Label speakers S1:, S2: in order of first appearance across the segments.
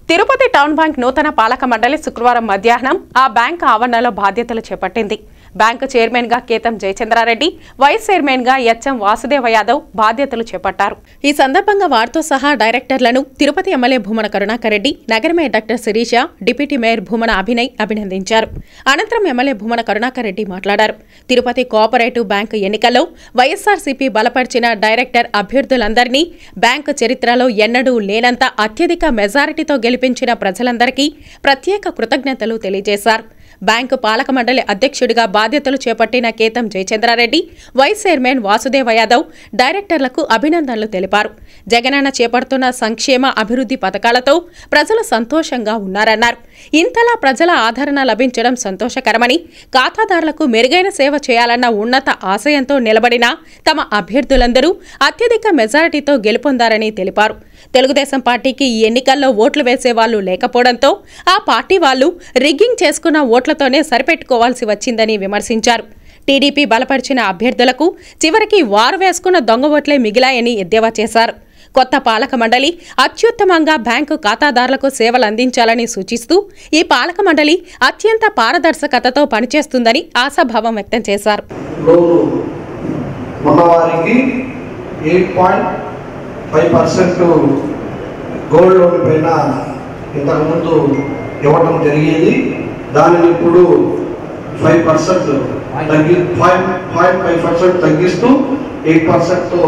S1: Tirupati town bank నూతన పాలక మండలి శుక్రవారం మధ్యాహ్నం ఆ బ్యాంక్ ఆవరణలో బాధ్యతలు చేపట్టింది బ్యాంకు చైర్మన్ గా కేతం జయచంద్రారెడ్డి వైస్ చైర్మన్ గా హెచ్ఎం వాసుదేవ యాదవ్ బాధ్యతలు చేపట్టారు ఈ సందర్భంగా వారితో సహా డైరెక్టర్లను తిరుపతి ఎమ్మెల్యే భూమన కరుణాకర్ రెడ్డి నగర mayor doctor Sirisha deputy mayor Bhumana Abhinay అభినందించారు అనంతరం ఎమ్మెల్యే భూమన కరుణాకర్ రెడ్డి మాట్లాడారు తిరుపతి కోఆపరేటివ్ బ్యాంకు ఎన్నికల్లో వైఎస్ఆర్సీపీ బలపరిచిన డైరెక్టర్ అభ్యర్థులందరినీ బ్యాంకు చరిత్రలో ఎన్నడూ లేనంత అత్యధిక మెజారిటీతో గెలిపించిన ప్రజలందరికీ ప్రత్యేక కృతజ్ఞతలు తెలియజేశారు బ్యాంకు పాలక మండలి అధ్యక్షుడిగా బాధ్యతలు చేపట్టిన కేతం జయచంద్రారెడ్డి వైస్ చైర్మన్ వాసుదేవ యాదవ్ డైరెక్టర్లకు అభినందనలు తెలిపారు జగనన్న చేపడుతున్న సంక్షేమ అభివృద్ధి పథకాలతో ప్రజలు సంతోషంగా ఉన్నారన్నారు ఇంతలా ప్రజల ఆదరణ లభించడం సంతోషకరమని ఖాతాదారులకు మెరుగైన సేవ చేయాలన్న ఉన్నత ఆశయంతో నిలబడిన తమ అభ్యర్థులందరూ అత్యధిక మెజారిటీతో గెలుపొందారని తెలిపారు తెలుగుదేశం పార్టీకి ఈ ఎన్నికల్లో ఓట్లు వేసేవాళ్లు లేకపోవడంతో ఆ పార్టీ వాళ్ళు రిగ్గింగ్ చేసుకున్న ఓట్లతోనే సరిపెట్టుకోవాల్సి వచ్చిందని విమర్శించారు టీడీపీ బలపరిచిన అభ్యర్థులకు చివరికి వారు వేసుకున్న దొంగ ఓట్లే మిగిలాయని ఎద్దేవా చేశారు కొత్త పాలక మండలి అత్యుత్తమంగా బ్యాంకు ఖాతాదారులకు సేవలు అందించాలని సూచిస్తూ ఈ పాలక మండలి అత్యంత పారదర్శకతతో పనిచేస్తుందని ఆశాభావం వ్యక్తం చేశారు
S2: లోను ఉన్నవారికి eight point five percent gold loan పైన ఇంతకుముందు ఇవ్వడం జరిగేది దానిని ఇప్పుడు ఫైవ్ పర్సెంట్ తగ్గి ఫైవ్ పాయింట్ ఫైవ్ పర్సెంట్ తగ్గిస్తూ ఎయిట్ పర్సెంట్తో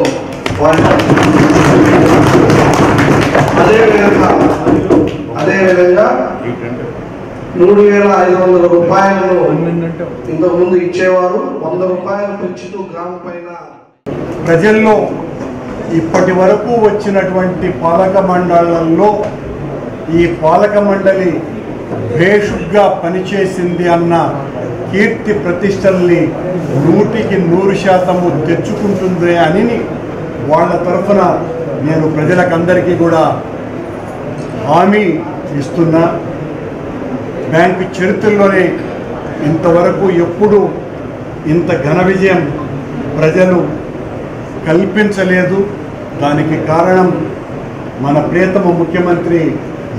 S2: అదేవిధంగా అదేవిధంగా మూడు వేల ఐదు వందల రూపాయలను ఇంతకుముందు ఇచ్చేవారు వంద రూపాయలు పెంచుతూ గ్రామ పైన
S3: ప్రజల్లో ఇప్పటి వరకు వచ్చినటువంటి పాలక మండళ్లలో ఈ పాలక మండలి భేషుగ్గా పనిచేసింది అన్న కీర్తి ప్రతిష్టల్ని నూటికి నూరు శాతము తెచ్చుకుంటుంది అని వాళ్ళ తరఫున నేను ప్రజలకందరికీ కూడా హామీ ఇస్తున్నా బ్యాంకు చరిత్రలోనే ఇంతవరకు ఎప్పుడు ఇంత ఘన విజయం ప్రజలు కల్పించలేదు దానికి కారణం మన ప్రియతమ ముఖ్యమంత్రి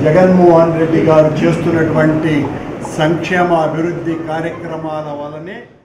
S3: జగన్మోహన్ రెడ్డి గారు చేస్తున్నటువంటి సంక్షేమ అభివృద్ధి కార్యక్రమాల వల్లనే